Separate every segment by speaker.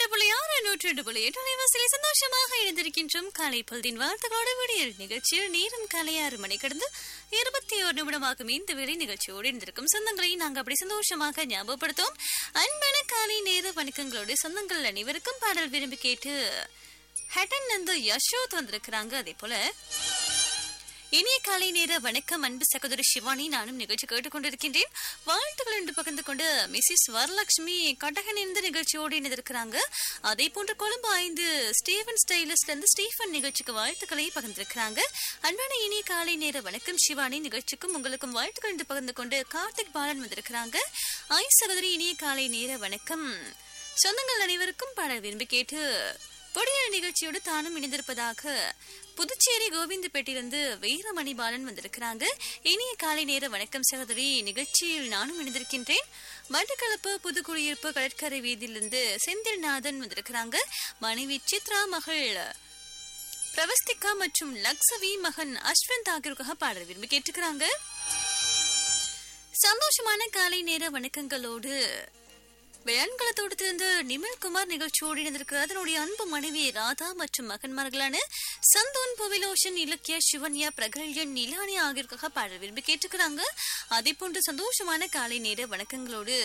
Speaker 1: இரண்டு புள்ளி ஆறு நூற்றி ரெண்டு புள்ளி எட்டு அலைவாசிலை சந்தோஷமாக இணைந்திருக்கின்றோம் காலை பொழுதின் வாழ்த்துக்களோடு விடியல் நிகழ்ச்சியில் நேரம் காலை ஆறு மணி கடந்து இருபத்தி ஒரு நிமிடமாகும் இந்த வேலை நிகழ்ச்சியோடு இருந்திருக்கும் சொந்தங்களை நாங்கள் அப்படி சந்தோஷமாக ஞாபகப்படுத்தும் அன்பான காலை நேர வணக்கங்களோடு சொந்தங்கள் அனைவருக்கும் பாடல் விரும்பி கேட்டு ஹட்டன் வந்து யசோத் வந்திருக்கிறாங்க அதே போல இனிய காலை நேர வணக்கம் அன்பு சகோதரி சிவானி நானும் நிகழ்ச்சி கேட்டுக்கொண்டிருக்கின்றேன் வாழ்த்துக்கள் என்று பகிர்ந்து கொண்டு மிஸ்ஸஸ் வரலட்சுமி கட்டகன் இந்த நிகழ்ச்சியோடு இணைந்திருக்கிறாங்க அதே போன்று கொழும்பு ஐந்து ஸ்டீவன் ஸ்டைலிஸ்ட் இருந்து ஸ்டீஃபன் நிகழ்ச்சிக்கு வாழ்த்துக்களை பகிர்ந்திருக்கிறாங்க அன்பான இனிய காலை நேர வணக்கம் சிவானி நிகழ்ச்சிக்கும் உங்களுக்கும் வாழ்த்துக்கள் என்று பகிர்ந்து கொண்டு கார்த்திக் பாலன் வந்திருக்கிறாங்க ஐ சகோதரி இனிய காலை நேர வணக்கம் சொந்தங்கள் அனைவருக்கும் பாடல் விரும்பி கேட்டு பொடியல் நிகழ்ச்சியோடு தானும் இணைந்திருப்பதாக புதுச்சேரி கோவிந்தப்பேட்டையிலிருந்து வீரமணி பாலன் வந்திருக்கிறாங்க இனிய காலை நேர வணக்கம் சகோதரி நிகழ்ச்சியில் நானும் இணைந்திருக்கின்றேன் மட்டக்களப்பு புதுக்குடியிருப்பு கடற்கரை வீதியிலிருந்து செந்தில்நாதன் வந்திருக்கிறாங்க மனைவி சித்ரா மகள் பிரவஸ்திகா மற்றும் லக்ஸவி மகன் அஸ்வந்த் ஆகியோருக்காக பாடல் விரும்பி கேட்டுக்கிறாங்க சந்தோஷமான காலை நேர வணக்கங்களோடு வேளாண்களத்தோட்டத்திலிருந்து நிமில்குமார் நிகழ்ச்சியோடு இணைந்திருக்கிறார் அதனுடைய அன்பு மனைவி ராதா மற்றும் மகன்மார்களான சந்தோன் புவிலோஷன் இலக்கிய சிவன்யா பிரகல்யன் நிலானி ஆகியோருக்காக பாடல் விரும்பி கேட்டுக்கிறாங்க அதே போன்று சந்தோஷமான காலை நேர வணக்கங்களோடு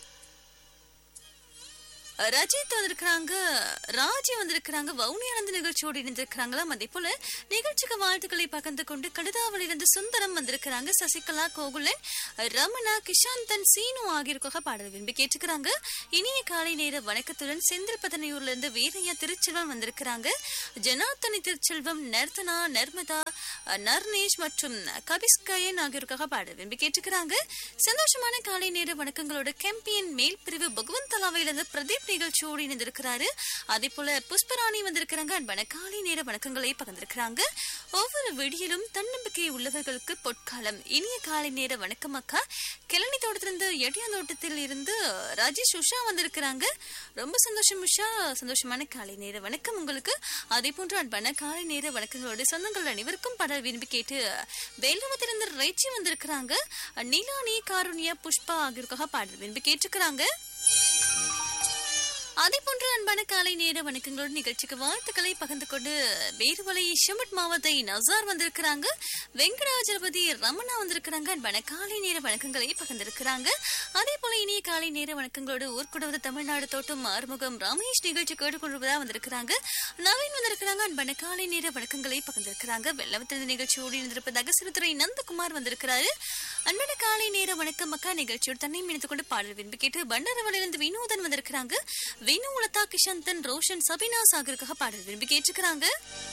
Speaker 1: ரஜித் வந்திருக்கிறாங்க ராஜி வந்திருக்கிறாங்க வவுனியானந்த நிகழ்ச்சியோடு இணைந்திருக்கிறாங்களாம் அதே போல நிகழ்ச்சிக்கு வாழ்த்துக்களை பகிர்ந்து கொண்டு கடுதாவளிலிருந்து சுந்தரம் வந்திருக்கிறாங்க சசிகலா கோகுலன் ரமணா கிஷாந்தன் சீனு ஆகியோருக்காக பாடல் விரும்பி கேட்டுக்கிறாங்க இனிய காலை நேர வணக்கத்துடன் செந்தில் பதனையூர்ல இருந்து வீரையா திருச்செல்வம் வந்திருக்கிறாங்க ஜனார்த்தனி திருச்செல்வம் நர்த்தனா நர்மதா நர்னேஷ் மற்றும் கபிஸ்கயன் ஆகியோருக்காக பாடல் விரும்பி கேட்டுக்கிறாங்க சந்தோஷமான காலை நேர வணக்கங்களோட கேம்பியன் மேல் பிரிவு பகவந்தலாவையிலிருந்து பிரதீப் நிகழ்ச்சியோடு இணைந்திருக்கிறாரு அதே போல புஷ்பராணி வந்திருக்கிறாங்க அன்பான காலை நேர வணக்கங்களை பகிர்ந்திருக்கிறாங்க ஒவ்வொரு விடியிலும் தன்னம்பிக்கை உள்ளவர்களுக்கு பொற்காலம் இனிய காலை நேர வணக்கம் அக்கா கிளனி தோட்டத்திலிருந்து எடியாந்தோட்டத்தில் இருந்து ராஜேஷ் உஷா வந்திருக்கிறாங்க ரொம்ப சந்தோஷம் உஷா சந்தோஷமான காலை நேர வணக்கம் உங்களுக்கு அதே போன்று அன்பான காலை நேர வணக்கங்களோடு சொந்தங்கள் அனைவருக்கும் பாடல் விரும்பி கேட்டு வேலுவத்திலிருந்து ரைச்சி வந்திருக்கிறாங்க நிலானி காருண்யா புஷ்பா ஆகியோருக்காக பாடல் விரும்பி கேட்டுக்கிறாங்க அதே போன்று அன்பான காலை நேர வணக்கங்களோடு நிகழ்ச்சிக்கு வாழ்த்துக்களை பகிர்ந்து கொண்டு வேறுவலை ஷமட் மாவத்தை நசார் வந்திருக்கிறாங்க வெங்கடாஜலபதி ரமணா வந்திருக்கிறாங்க அன்பான காலை நேர வணக்கங்களை பகிர்ந்திருக்கிறாங்க அதே போல இனிய காலை நேர வணக்கங்களோடு ஊர்குடவது தமிழ்நாடு தோட்டம் ஆறுமுகம் ரமேஷ் நிகழ்ச்சி கேட்டுக்கொள்வதா வந்திருக்கிறாங்க நவீன் வந்திருக்கிறாங்க அன்பான காலை நேர வணக்கங்களை பகிர்ந்திருக்கிறாங்க வெள்ளவத்திலிருந்து நிகழ்ச்சியோடு இருந்திருப்பதாக சிறுத்துறை நந்தகுமார் வந்திருக்கிறாரு அன்பான காலை நேர வணக்கம் மக்கா நிகழ்ச்சியோடு தன்னை இணைத்துக் கொண்டு பாடல் விரும்பி கேட்டு பண்டாரவளிலிருந்து வினோதன் வந்திருக்கிறாங்க வினு உலதா கிஷந்தன் ரோஷன் சபினா சாகருக்காக பாடல் விரும்பி கேட்டுக்கிறாங்க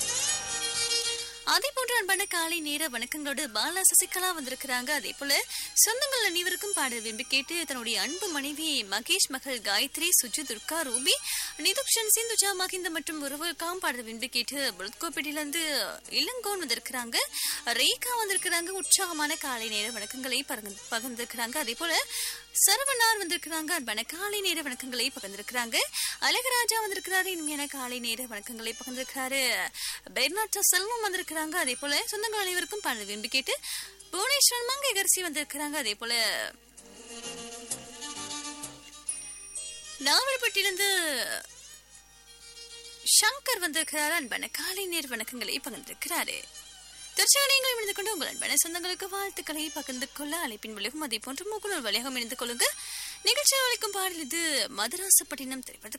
Speaker 1: அதே போன்று அன்பான காலை நேர வணக்கங்களோடு பாலா சசிகலா வந்திருக்கிறாங்க அதே போல சொந்தங்கள் அனைவருக்கும் பாடல் விரும்பி கேட்டு தன்னுடைய அன்பு மனைவி மகேஷ் மகள் காயத்ரி சுஜி துர்கா ரூபி நிதுக்ஷன் சிந்துஜா மகிந்த மற்றும் உறவுக்காம் பாடல் விரும்பி கேட்டு புலத்கோப்பேட்டிலிருந்து இளங்கோன் வந்திருக்கிறாங்க ரேகா வந்திருக்கிறாங்க உற்சாகமான காலை நேர வணக்கங்களை பகிர்ந்து- பகிர்ந்திருக்கிறாங்க அதே போல சரவணார் வந்திருக்கிறாங்க அன்பான காலை நேர வணக்கங்களை பகிர்ந்திருக்கிறாங்க அழகராஜா வந்திருக்கிறாரு இனிமையான காலை நேர வணக்கங்களை பகிர்ந்திருக்கிறாரு பெர்னாட்டா செல்வம் வந்திருக்கிறாங்க அதே போல சொந்தங்கள் அனைவருக்கும் பாடல் விரும்பி கேட்டு புவனேஸ்வரன் மங்கை கரிசி வந்திருக்கிறாங்க அதே போல நாவல்பட்டியிலிருந்து சங்கர் வந்திருக்கிறார் அன்பான காலை நேர வணக்கங்களை பகிர்ந்திருக்கிறாரு திருச்சாலையங்கள் இணைந்து கொண்டு உங்கள் அன்பான சொந்தங்களுக்கு வாழ்த்துக்களை பகிர்ந்து கொள்ள அழைப்பின் வழியாகவும் அதே போன்று முகநூல் வழியாகவும் இணைந்து கொள்ளுங்க நிகழ்ச்சியில் அளிக்கும் பாடல் இது மதராசப்பட்டினம் திரைப்படத்துக்கு